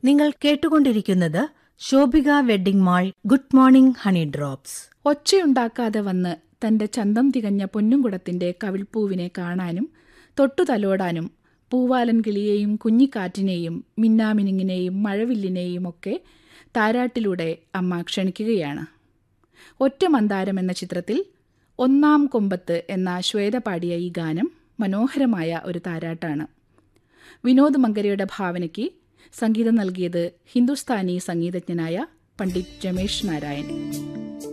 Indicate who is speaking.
Speaker 1: നിങ്ങൾ കേട്ടുകൊണ്ടിരിക്കുന്നത് Shobhika wedding mall good morning honey drops
Speaker 2: ഒച്ചയുണ്ടാക്കാതെ വന്ന് തന്റെ ചന്തം തികഞ്ഞ പൊന്നുംകുടത്തിന്റെ കവിൾപ്പൂവിനെ കാണാനും തൊട്ടു തലോടാനും പൂവാലൻ കിളിയെയും കുഞ്ഞിക്കാറ്റിനെയും മിന്നാമിനുങ്ങിനെയും മഴവില്ലിനെയും ഒക്കെ താരാട്ടിലൂടെ അമ്മ ക്ഷണിക്കുകയാണ് ഒറ്റ മന്ദാരം എന്ന ചിത്രത്തിൽ ഒന്നാം കൊമ്പത്ത് എന്ന ശ്വേത പാടിയ ഈ ഗാനം മനോഹരമായ ഒരു താരാട്ടാണ് വിനോദ് മങ്കരയുടെ ഭാവനയ്ക്ക് സംഗീതം നൽകിയത് ഹിന്ദുസ്ഥാനി സംഗീതജ്ഞനായ പണ്ഡിറ്റ് രമേശ് നാരായൺ